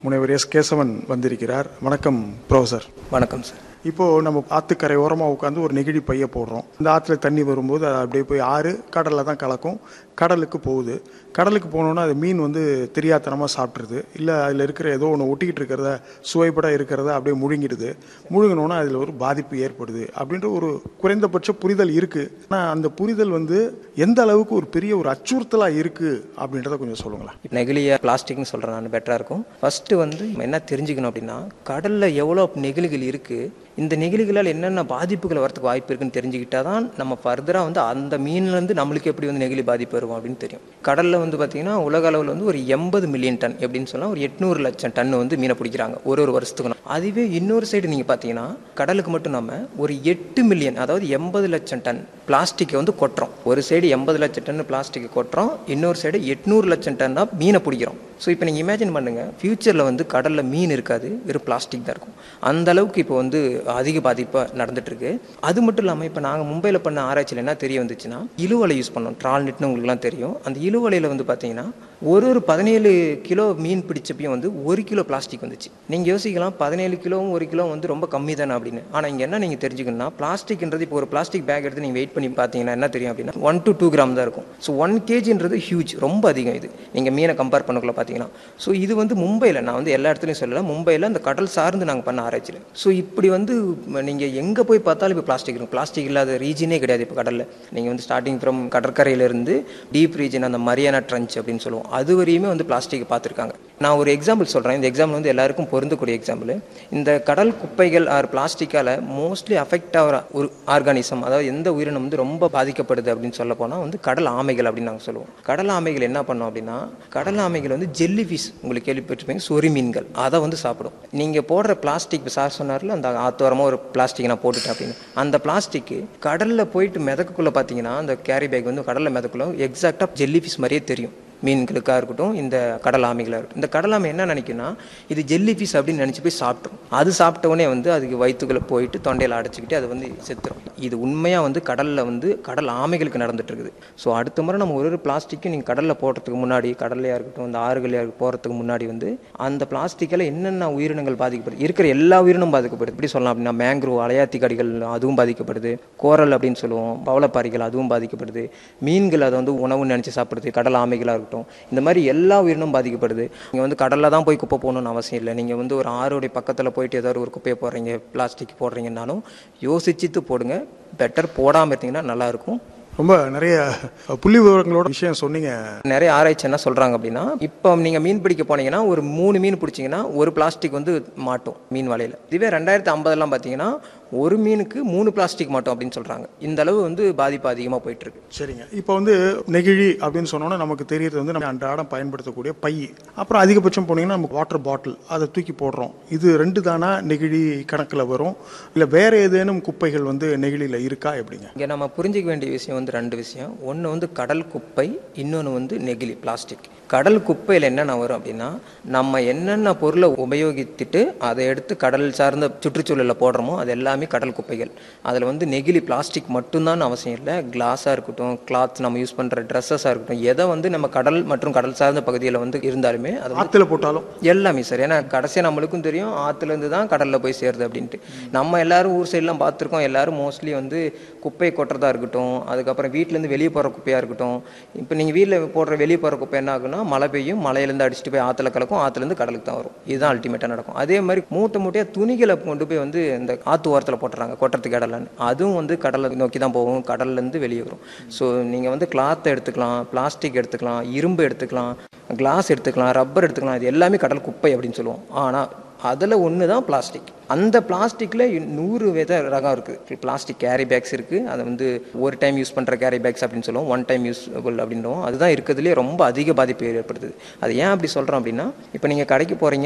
முனைவர் எஸ் கேசவன் வந்திருக்கிறார் வணக்கம் ப்ரொஃபசர் வணக்கம் சார் இப்போ நம்ம ஆத்துக்கரை ஓரமாக உட்காந்து ஒரு நெகிழி பைய போடுறோம் இந்த ஆற்றுல தண்ணி வரும்போது அது அப்படியே போய் ஆறு கடலில் தான் கலக்கும் கடலுக்கு போகுது கடலுக்கு போனோன்னா அது மீன் வந்து தெரியாத்தனமாக சாப்பிட்ருது இல்லை அதில் இருக்கிற ஏதோ ஒன்று ஒட்டிக்கிட்டு இருக்கிறத சுவைப்பட இருக்கிறத அப்படியே முழுங்கிடுது முழுங்கினோன்னா அதில் ஒரு பாதிப்பு ஏற்படுது அப்படின்ற ஒரு குறைந்தபட்ச புரிதல் இருக்குது ஆனால் அந்த புரிதல் வந்து எந்த அளவுக்கு ஒரு பெரிய ஒரு அச்சுறுத்தலாக இருக்குது அப்படின்றத கொஞ்சம் சொல்லுங்களேன் நெகிழியை பிளாஸ்டிக்னு சொல்கிறேன் நான் பெட்டராக இருக்கும் ஃபஸ்ட்டு வந்து நம்ம என்ன தெரிஞ்சுக்கணும் அப்படின்னா கடலில் எவ்வளோ நெகிழிகள் இருக்குது இந்த நெகிழிகளால் என்னென்ன பாதிப்புகள் வரதுக்கு வாய்ப்பு இருக்குன்னு தெரிஞ்சுக்கிட்டா தான் நம்ம ஃபர்தராக வந்து அந்த மீன்லேருந்து நம்மளுக்கு எப்படி வந்து நெகிழி பாதிப்பு வரும் அப்படின்னு தெரியும் கடலில் வந்து பார்த்திங்கன்னா உலக அளவில் வந்து ஒரு எண்பது மில்லியன் டன் எப்படின்னு சொன்னால் ஒரு எட்நூறு லட்சம் டன் வந்து மீனை பிடிக்கிறாங்க ஒரு ஒரு வருஷத்துக்கு அதுவே இன்னொரு சைடு நீங்கள் பார்த்தீங்கன்னா கடலுக்கு மட்டும் நம்ம ஒரு எட்டு மில்லியன் அதாவது எண்பது லட்சம் டன் பிளாஸ்டிக்கை வந்து கொட்டுறோம் ஒரு சைடு எண்பது லட்சம் டன் பிளாஸ்டிக்கை கொட்டுறோம் இன்னொரு சைடு எட்நூறு லட்சம் டன் தான் மீனை பிடிக்கிறோம் ஸோ இப்போ நீங்கள் இமேஜின் பண்ணுங்கள் ஃப்யூச்சரில் வந்து கடலில் மீன் இருக்காது வெறும் பிளாஸ்டிக் தான் இருக்கும் அந்த அளவுக்கு இப்போ வந்து அதிக பாதிப்பாக நடந்துட்டுருக்கு அது மட்டும் இல்லாமல் இப்போ நாங்கள் மும்பையில் பண்ண ஆராய்ச்சியில் என்ன தெரிய வந்துச்சுன்னா இழுவலை யூஸ் பண்ணோம் ட்ரால் நெட்னு உங்களுக்குலாம் தெரியும் அந்த இழுவலையில் வந்து பார்த்தீங்கன்னா ஒரு ஒரு பதினேழு கிலோ மீன் பிடிச்சப்பையும் வந்து ஒரு கிலோ பிளாஸ்டிக் வந்துச்சு நீங்கள் யோசிக்கலாம் பதினேழு கிலோவும் ஒரு கிலோ வந்து ரொம்ப கம்மி தானே அப்படின்னு ஆனால் இங்கே என்ன நீங்கள் தெரிஞ்சுக்கணும்னா பிளாஸ்டிக்ன்றது இப்போ ஒரு பிளாஸ்டிக் பேக் எடுத்து நீங்கள் வெயிட் பண்ணி பார்த்தீங்கன்னா என்ன தெரியும் அப்படின்னா ஒன் டு டூ கிராம் தான் இருக்கும் ஸோ ஒன் கேஜின்றது ஹியூஜ் ரொம்ப அதிகம் இது நீங்கள் மீனை கம்பேர் பண்ணக்குள்ள பார்த்தீங்கன்னா ஸோ இது வந்து மும்பையில் நான் வந்து எல்லா இடத்துலையும் சொல்லலை மும்பையில் அந்த கடல் சார்ந்து நாங்கள் பண்ண ஆராய்ச்சியில் ஸோ இப்படி வந்து நீங்கள் எங்கே போய் பார்த்தாலும் இப்போ பிளாஸ்டிக் இருக்கும் பிளாஸ்டிக் இல்லாத ரீஜனே கிடையாது இப்போ கடலில் நீங்கள் வந்து ஸ்டார்டிங் ஃப்ரம் கடற்கரையிலேருந்து டீப் ரீஜன் அந்த மரியானா ட்ரன்ச் அப்படின்னு சொல்லுவோம் அது வரையுமே வந்து பிளாஸ்டிக் பார்த்துருக்காங்க நான் ஒரு எக்ஸாம்பிள் சொல்கிறேன் இந்த எக்ஸாம்பிள் வந்து எல்லாருக்கும் பொருந்தக்கூடிய எக்ஸாம்பிள் இந்த கடல் குப்பைகள் ஆர் பிளாஸ்டிக்கால் மோஸ்ட்லி அஃபெக்ட் ஆகிற ஒரு ஆர்கானிசம் அதாவது எந்த உயிரினம் வந்து ரொம்ப பாதிக்கப்படுது அப்படின்னு சொல்ல போனால் வந்து கடல் ஆமைகள் அப்படின்னு நாங்கள் சொல்லுவோம் கடல் ஆமைகள் என்ன பண்ணோம் அப்படின்னா கடல் ஆமைகள் வந்து ஜெல்லி ஃபிஷ் உங்களுக்கு கேள்விப்பட்டிருப்பீங்க சொறி மீன்கள் அதை வந்து சாப்பிடும் நீங்கள் போடுற பிளாஸ்டிக் சார் சொன்னார்ல அந்த ஆத்தோரமாக ஒரு பிளாஸ்டிக் நான் போட்டுட்டேன் அப்படின்னு அந்த பிளாஸ்டிக்கு கடலில் போயிட்டு மிதக்குள்ளே பார்த்தீங்கன்னா அந்த கேரி பேக் வந்து கடலில் மிதக்குள்ள எக்ஸாக்டாக ஜெல்லி ஃபிஷ் மாதிரியே தெரியும் மீன்களுக்காக இருக்கட்டும் இந்த கடல் ஆமைகளாக இருக்கட்டும் இந்த கடல் ஆமை என்ன நினைக்குன்னா இது ஜெல்லி ஃபிஷ் அப்படின்னு நினச்சி போய் சாப்பிட்ரும் அது சாப்பிட்ட உடனே வந்து அதுக்கு வயிற்றுக்குள்ளே போயிட்டு தொண்டையில் அடைச்சிக்கிட்டு அது வந்து செத்துரும் இது உண்மையாக வந்து கடலில் வந்து கடல் ஆமைகளுக்கு நடந்துட்டு இருக்குது ஸோ அடுத்த முறை நம்ம ஒரு ஒரு பிளாஸ்டிக்கும் நீங்கள் கடலில் போடுறதுக்கு முன்னாடி கடல்லையாக இருக்கட்டும் இந்த ஆறுகளையாக போகிறதுக்கு முன்னாடி வந்து அந்த பிளாஸ்டிக்கில் என்னென்ன உயிரினங்கள் பாதிக்கப்படுது இருக்கிற எல்லா உயிரினும் பாதிக்கப்படுது எப்படி சொல்லலாம் அப்படின்னா மேங்க்ரூவ் அலையாத்தி கடிகள் அதுவும் பாதிக்கப்படுது கோரல் அப்படின்னு சொல்லுவோம் பவளப்பாரிகள் அதுவும் பாதிக்கப்படுது மீன்கள் அதை வந்து உணவு நினச்சி சாப்பிடுது கடல் ஆமைகளாக இருக்கட்டும் இந்த மாதிரி எல்லா உயிரினும் பாதிக்கப்படுது நீங்கள் வந்து கடலில் தான் போய் குப்பை போகணும்னு அவசியம் இல்லை நீங்கள் வந்து ஒரு ஆறுடைய பக்கத்தில் போயிட்டு ஏதாவது ஒரு குப்பையை போடுறீங்க பிளாஸ்டிக் போடுறீங்கன்னாலும் யோசிச்சுட்டு போடுங்க பெட்டர் போடாமல் இருந்தீங்கன்னா நல்லாயிருக்கும் ரொம்ப நிறைய புள்ளி விவரங்களோட விஷயம் சொன்னீங்க நிறைய ஆராய்ச்சி என்ன சொல்கிறாங்க அப்படின்னா இப்போ நீங்கள் மீன் பிடிக்க போனீங்கன்னா ஒரு மூணு மீன் பிடிச்சிங்கன்னா ஒரு பிளாஸ்டிக் வந்து மாட்டும் மீன் வலையில் இதுவே ரெண்டாயிரத்து ஐம்பதெல்லாம் பார்த்தீங்கன்னா ஒரு மீனுக்கு மூணு பிளாஸ்டிக் மாட்டோம் அப்படின்னு சொல்கிறாங்க இந்த அளவு வந்து பாதிப்பு அதிகமாக போயிட்டுருக்கு சரிங்க இப்போ வந்து நெகிழி அப்படின்னு சொன்னோன்னா நமக்கு தெரியறது வந்து நம்ம அன்றாடம் பயன்படுத்தக்கூடிய பை அப்புறம் அதிகபட்சம் போனீங்கன்னா நமக்கு வாட்டர் பாட்டில் அதை தூக்கி போடுறோம் இது ரெண்டு தானா நெகிழி கணக்கில் வரும் இல்லை வேற ஏதேனும் குப்பைகள் வந்து நெகிழியில் இருக்கா எப்படிங்க இங்கே நம்ம புரிஞ்சிக்க வேண்டிய விஷயம் வந்து ரெண்டு விஷயம் ஒன்று வந்து கடல் குப்பை இன்னொன்று வந்து நெகிழி பிளாஸ்டிக் கடல் குப்பையில் என்னென்ன வரும் அப்படின்னா நம்ம என்னென்ன பொருளை உபயோகித்துட்டு அதை எடுத்து கடல் சார்ந்த சுற்றுச்சூழலில் போடுறோமோ அது எல்லாமே கடல் குப்பைகள் அதில் வந்து நெகிழி பிளாஸ்டிக் மட்டும்தான் அவசியம் இல்லை கிளாஸாக இருக்கட்டும் கிளாத் நம்ம யூஸ் பண்ணுற ட்ரெஸ்ஸஸாக இருக்கட்டும் எதை வந்து நம்ம கடல் மற்றும் கடல் சார்ந்த பகுதியில் வந்து இருந்தாலுமே அது வந்து ஆற்றுல போட்டாலும் எல்லாமே சார் ஏன்னா கடைசியாக நம்மளுக்கும் தெரியும் ஆற்றுலேருந்து தான் கடலில் போய் சேருது அப்படின்ட்டு நம்ம எல்லாரும் ஊர் சைட்லாம் பார்த்துருக்கோம் எல்லாரும் மோஸ்ட்லி வந்து குப்பை கொட்டுறதா இருக்கட்டும் அதுக்கப்புறம் வீட்டிலேருந்து வெளியே போகிற குப்பையாக இருக்கட்டும் இப்போ நீங்கள் வீட்டில் போடுற வெளியே போகிற குப்பை என்ன ஆகுனா மழை பெய்யும் மலையிலேருந்து அடிச்சுட்டு போய் ஆற்றுல கலக்கும் ஆற்றுலேருந்து கடலுக்கு தான் வரும் இதுதான் அல்டிமேட்டாக நடக்கும் அதே மாதிரி மூட்டை மூட்டையாக துணிகளை கொண்டு போய் வந்து இந்த ஆற்று ஓரத்தில் போட்டுறாங்க கொட்டுறதுக்கு இடலன்னு அதுவும் வந்து கடலை நோக்கி தான் போகும் கடல்லேருந்து வெளியே வரும் ஸோ நீங்கள் வந்து கிளாத்தை எடுத்துக்கலாம் பிளாஸ்டிக் எடுத்துக்கலாம் இரும்பு எடுத்துக்கலாம் கிளாஸ் எடுத்துக்கலாம் ரப்பர் எடுத்துக்கலாம் இது எல்லாமே கடல் குப்பை அப்படின்னு சொல்லுவோம் ஆனால் அதில் ஒன்று தான் பிளாஸ்டிக் அந்த பிளாஸ்டிக்கில் நூறு வித ரகம் இருக்குது பிளாஸ்டிக் கேரி பேக்ஸ் இருக்குது அதை வந்து ஒரு டைம் யூஸ் பண்ணுற கேரி பேக்ஸ் அப்படின்னு சொல்லுவோம் ஒன் டைம் யூஸ்புல் அப்படின்றோம் அதுதான் இருக்கிறதுலே ரொம்ப அதிக பாதிப்பு ஏற்படுத்துது அது ஏன் அப்படி சொல்கிறோம் அப்படின்னா இப்போ நீங்கள் கடைக்கு போகிறீங்க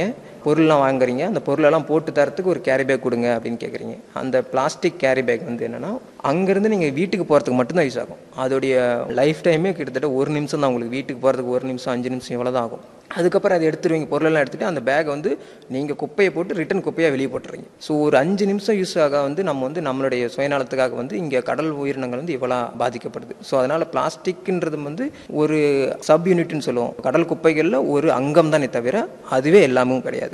பொருள்லாம் வாங்குறீங்க அந்த பொருளெல்லாம் போட்டு தரத்துக்கு ஒரு கேரி பேக் கொடுங்க அப்படின்னு கேட்குறீங்க அந்த பிளாஸ்டிக் கேரி பேக் வந்து என்னென்னா அங்கேருந்து நீங்கள் வீட்டுக்கு போகிறதுக்கு மட்டும்தான் யூஸ் ஆகும் அதோடைய லைஃப் டைமே கிட்டத்தட்ட ஒரு நிமிஷம் தான் உங்களுக்கு வீட்டுக்கு போகிறதுக்கு ஒரு நிமிஷம் அஞ்சு நிமிஷம் இவ்வளோ தான் ஆகும் அதுக்கப்புறம் அதை எடுத்துருவீங்க பொருளெல்லாம் எடுத்துகிட்டு அந்த பேக்கை வந்து நீங்கள் குப்பையை போட்டு ரிட்டன் குப்பையாக வெளியே போட்டுறீங்க ஸோ ஒரு அஞ்சு நிமிஷம் யூஸ் ஆக வந்து நம்ம வந்து நம்மளுடைய சுயநலத்துக்காக வந்து இங்கே கடல் உயிரினங்கள் வந்து இவ்வளோ பாதிக்கப்படுது ஸோ அதனால் பிளாஸ்டிக்ன்றது வந்து ஒரு சப் யூனிட்னு சொல்லுவோம் கடல் குப்பைகளில் ஒரு அங்கம் தானே தவிர அதுவே எல்லாமும் கிடையாது